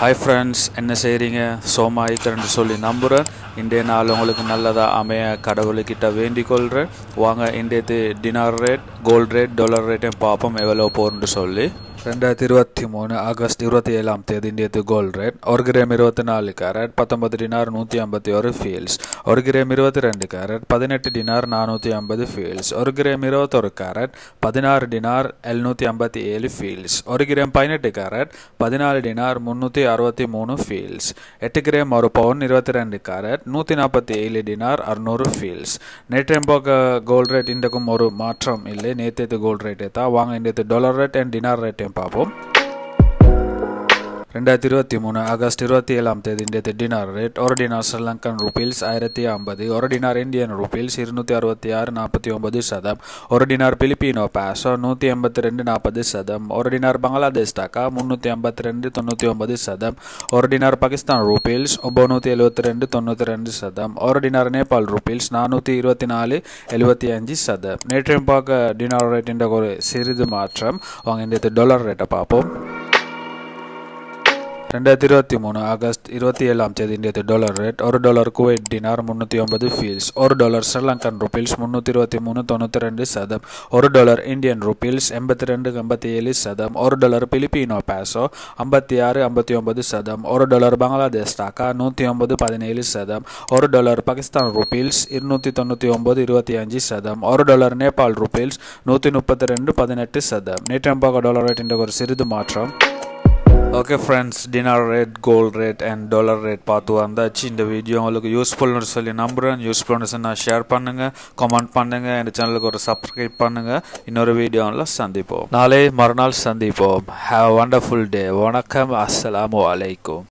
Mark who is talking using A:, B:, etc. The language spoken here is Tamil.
A: ஹாய் ஃப்ரெண்ட்ஸ் என்ன செய்கிறீங்க சோமா ஐக்கரன்னு சொல்லி நம்புகிறேன் இன்றைய நாள் உங்களுக்கு நல்லதாக அமைய கடவுளுக்கிட்ட வேண்டிக் கொள்கிறேன் வாங்க இன்றைய dinar rate gold rate dollar ரேட்டையும் பார்ப்போம் எவ்வளோ போகுன்னு சொல்லி ரெண்டாயிரத்தி இருபத்தி மூணு ஆகஸ்ட் இருபத்தி ஏழாம் தேதி இந்தியத்து கோல்ட் ரேட் ஒரு கிராம் இருபத்தி நாலு கேரட் பத்தொன்பது டினார் நூற்றி ஐம்பத்தி ஒரு ஃபீல்ஸ் ஒரு கிராம் இருபத்தி ரெண்டு கேரட் பதினெட்டு டினார் நானூற்றி ஐம்பது ஃபீல்ஸ் ஒரு கிராம் இருபத்தொரு கேரட் பதினாறு டினார் எழுநூற்றி ஐம்பத்தி ஏழு ஃபீல்ஸ் ஒரு கிராம் பதினெட்டு கேரட் பதினாலு டினார் முந்நூற்றி அறுபத்தி மூணு ஃபீல்ஸ் எட்டு கிராம் ஒரு பவுன் இருபத்தி ரெண்டு கேரட் நூற்றி நாற்பத்தி ஏழு டினார் அறுநூறு ஃபீல்ஸ் நேற்றையும் போக கோல்ட் ரேட் இன்றைக்கும் ஒரு மாற்றம் இல்லை நேற்று கோல்ட் ரேட்டே தான் வாங்க இன்றைய டாலர் ரேட் அண்ட் டினார் ரேட்டையும் பார்ப்போம் ரெண்டாயிரத்தி இருபத்தி மூணு ஆகஸ்ட் இருபத்தி ஏழாம் தேதி இன்றைய டினார் ரேட் ஒரு டினார் ஸ்ரீலங்கன் ருபீல்ஸ் ஆயிரத்தி ஐம்பது ஒரு டினார் இந்தியன் ருபீல்ஸ் இருநூற்றி அறுபத்தி ஆறு நாற்பத்தி ஒன்பது சதம் ஒரு டினார் பிலிப்பினோ பேசோ நூற்றி எண்பத்தி ரெண்டு நாற்பது சதம் ஒரு டினார் பங்களாதேஷ் டாக்கா முந்நூற்றி ஐம்பத்தி ரெண்டு தொண்ணூற்றி ஒன்பது சதம் ஒரு டினார் பாகிஸ்தான் ரூபீல்ஸ் ஒம்பநூற்றி எழுபத்தி ரெண்டு தொண்ணூற்றி ரெண்டு சதம் ஒரு டினார் நேபாள் ரூபீல்ஸ் நானூற்றி இருபத்தி நாலு எழுபத்தி அஞ்சு சதம் நேற்றையும் பார்க்க டினார் ரேட் என்ற ஒரு சிறிது மாற்றம் வாங்க இந்த டாலர் ரேட்டை பார்ப்போம் ரெண்டாயிரத்தி இருபத்தி மூணு ஆகஸ்ட் இருபத்தி ஏழாம் தேதி இந்திய டாலர் ரேட் ஒரு டாலர் குவைட் டினார் முந்நூற்றி ஒன்பது ஃபீல்ஸ் ஒரு டாலர் ஸ்ரீலங்கன் ருபீல்ஸ் முந்நூற்றி இருபத்தி மூணு தொண்ணூற்றி ரெண்டு சதம் ஒரு டாலர் இந்தியன் ருபீல்ஸ் எண்பத்தி ரெண்டு எண்பத்தி ஏழு சதம் ஒரு டாலர் பிலிப்பினோ பேசோ ஐம்பத்தி ஆறு ஐம்பத்தி ஒன்பது சதம் ஒரு டாலர் பங்களாதேஷ் டாக்கா நூற்றி ஒன்பது பதினேழு சதம் ஒரு டாலர் பாகிஸ்தான் ருபீல்ஸ் இருநூற்றி தொண்ணூற்றி ஒன்பது இருபத்தி அஞ்சு சதம் ஒரு டாலர் நேபாள் ருபீல்ஸ் நூற்றி முப்பத்தி ரெண்டு பதினெட்டு சதம் நேற்று டாலர் ரேட் என்ற ஒரு சிறிது மாற்றம் okay friends dinar rate gold rate and dollar rate பார்த்து வந்தாச்சு இந்த வீடியோ உங்களுக்கு யூஸ்ஃபுல்னு சொல்லி நம்புகிறேன் யூஸ்ஃபுல்னு நான் ஷேர் பண்ணுங்கள் கமெண்ட் பண்ணுங்கள் என் சேனலுக்கு ஒரு சப்ஸ்கிரைப் பண்ணுங்கள் இன்னொரு வீடியோவில் சந்திப்போம் நாளை மறுநாள் சந்திப்போம் ஹாவ் வண்டர்ஃபுல் டே வணக்கம் அஸ்ஸலாமு அலைக்கும்